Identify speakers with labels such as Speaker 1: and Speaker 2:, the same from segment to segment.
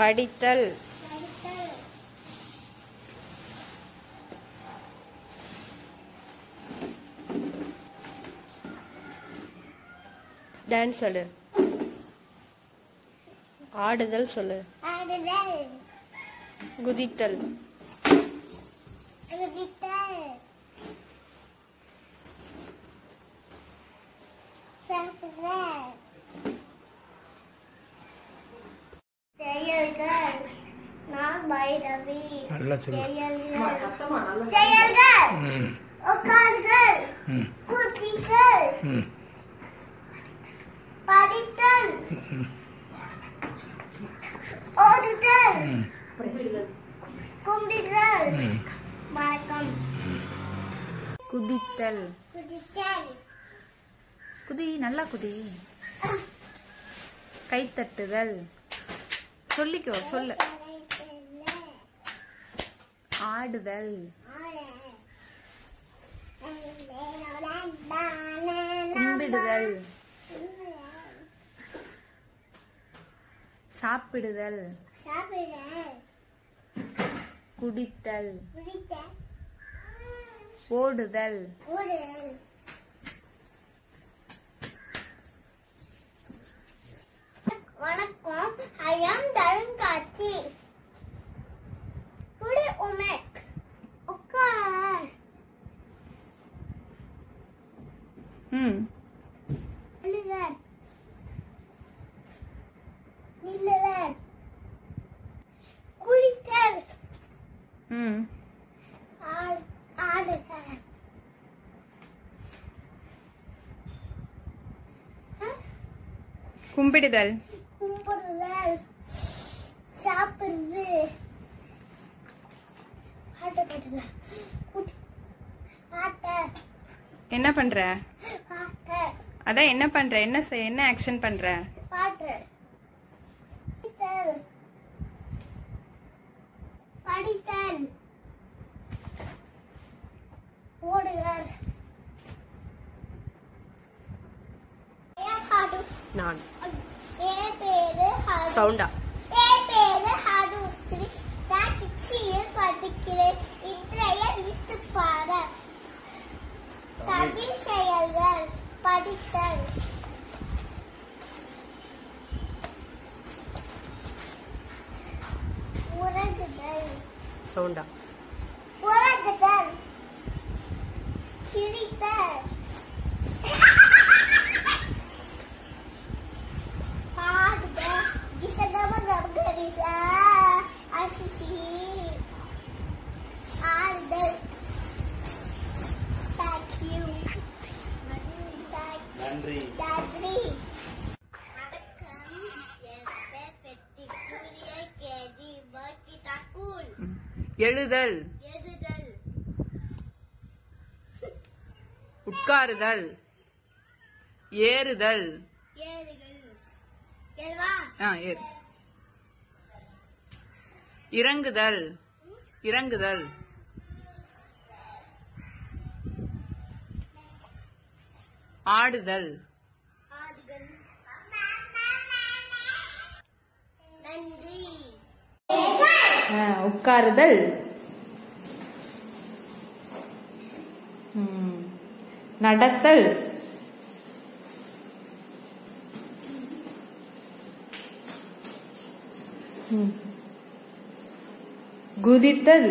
Speaker 1: படித்தல் டான்ஸ் சொல்லு ஆடுதல் சொல்லு
Speaker 2: ஆடுதல்
Speaker 1: குதித்தல்
Speaker 2: குதித்தல் சாப்பிடுதல் செயல்கள் நான் பைரவி
Speaker 3: நல்லா சொல்லு
Speaker 2: செயல்கள் செயல்கள்
Speaker 3: ம்
Speaker 2: உட்கார்கள்
Speaker 3: ம்
Speaker 2: குதித்தல்
Speaker 3: ம்
Speaker 2: படித்தல் ஓடுதல்
Speaker 3: ம்
Speaker 2: கும்பிடுதல்
Speaker 3: ம்
Speaker 2: வணக்கம்
Speaker 1: குதித்தல்
Speaker 2: குதித்தல்
Speaker 1: குதி நல்லா குதி கைத்தட்டுதல் சொல்லிக்கோ சொல்லு ஆடுதல் கும்பிடுதல் சாப்பிடுதல்
Speaker 2: சாப்பிடுதல்
Speaker 1: குடித்தல்
Speaker 2: குடித்தல்
Speaker 1: ஓடுதல்
Speaker 2: ஓடுதல் வணக்கம் ஐயம் தருங்காட்சி புடி உமக் உட்கார்
Speaker 1: ம்
Speaker 2: நில்லுதல் நில்லுதல் குடித்தல்
Speaker 1: ம்
Speaker 2: ஆடு ஆடுதல்
Speaker 1: கும்பிடுதல்
Speaker 2: கும்பிடுதல் சாப்பிடுறது பாட்டு பாட்டுல பாட்ட
Speaker 1: என்ன பண்ற
Speaker 2: பாட்ட
Speaker 1: அதான் என்ன பண்ற என்ன செய்- என்ன ஆக்ஷன் பண்ற
Speaker 2: பாட்டு படித்தல் படித்தல் ஓடுதல்
Speaker 1: நான்
Speaker 2: என் பேரு ஹரு.
Speaker 1: சவுண்டா
Speaker 2: என் பேரு ஹருஸ்ரீ நான் கிச்சியில் படிக்கிறேன் இன்றைய வீட்டு பாடம் தமிழ் செயல்கள் படித்தல் உறங்குதல்
Speaker 1: சவுண்டா
Speaker 2: உறங்குதல் கிழித்தல் பாடுதல் கிசகம கர்கரிசா அசிசி ஆடுதல் தேங்க்யூ
Speaker 3: நன்றி
Speaker 2: நன்றி வணக்கம் என் பேர் பெட்டிக்குரிய கேதி பக்கிதா ஸ்கூல்
Speaker 1: எழுதல்
Speaker 2: எழுதல்
Speaker 1: உட்காருதல் ஏறுதல்
Speaker 2: ஏறுகள் ஏறுவா
Speaker 1: ஆ ஏறு இறங்குதல் இறங்குதல் ஆடுதல்
Speaker 2: ஆடுகள் நன்றி
Speaker 1: உட்காருதல் ம், நடத்தல் ம். குதித்தல்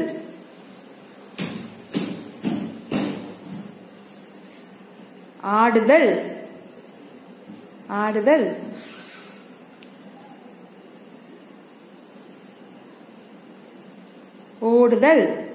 Speaker 1: ஆடுதல் ஆடுதல் ஓடுதல்